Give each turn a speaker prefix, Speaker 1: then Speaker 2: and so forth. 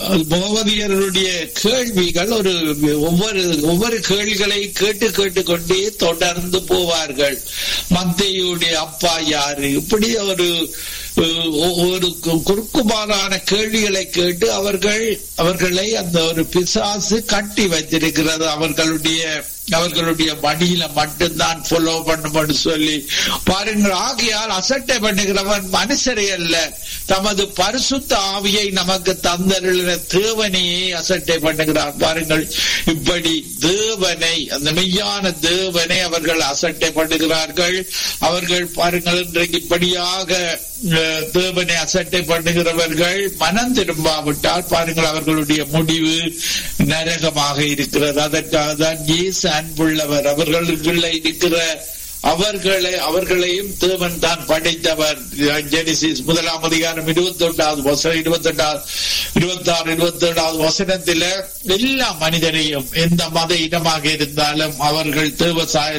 Speaker 1: முகமதியருடைய கேள்விகள் ஒரு ஒவ்வொரு ஒவ்வொரு கேள்விகளை கேட்டு கேட்டு கொண்டே தொடர்ந்து போவார்கள் மந்தையுடைய அப்பா யாரு இப்படி ஒரு ஒரு குறுக்குமாறான கேள்விகளை கேட்டு அவர்கள் அவர்களை அந்த ஒரு பிசாசு கட்டி வைத்திருக்கிறது அவர்களுடைய அவர்களுடைய மடியில மட்டும்தான் ஃபாலோ பண்ணும்னு சொல்லி பாருங்கள் ஆகையால் அசட்டை பண்ணுகிறவன் மனுஷரே அல்ல தமது பரிசுத்த ஆவியை நமக்கு தந்தருளின தேவனையே அசட்டை பண்ணுகிறார் பாருங்கள் இப்படி தேவனை அந்த மெய்யான தேவனை அவர்கள் அசட்டை பண்ணுகிறார்கள் அவர்கள் பாருங்கள் இன்றைக்கு இப்படியாக தேவனை அசட்டை பண்ணுகிறவர்கள் மனம் திரும்பாவிட்டால் பாருங்கள் அவர்களுடைய முடிவு நரகமாக இருக்கிறது அதற்காக தான் இயேசு அன்புள்ளவர் அவர்களுக்குள்ள இருக்கிற அவர்களை அவர்களையும் தேவன் தான் படைத்தவர் ஜெனிசிஸ் முதலாம் அதிகாரம் இருபத்தி ஒன்றாவது வசனம் இருபத்தி எட்டாவது இருபத்தி ஆறு இருபத்தி ஏழாவது வசனத்தில எல்லா மனிதரையும் எந்த மத இனமாக இருந்தாலும் அவர்கள் தேவ சாயல்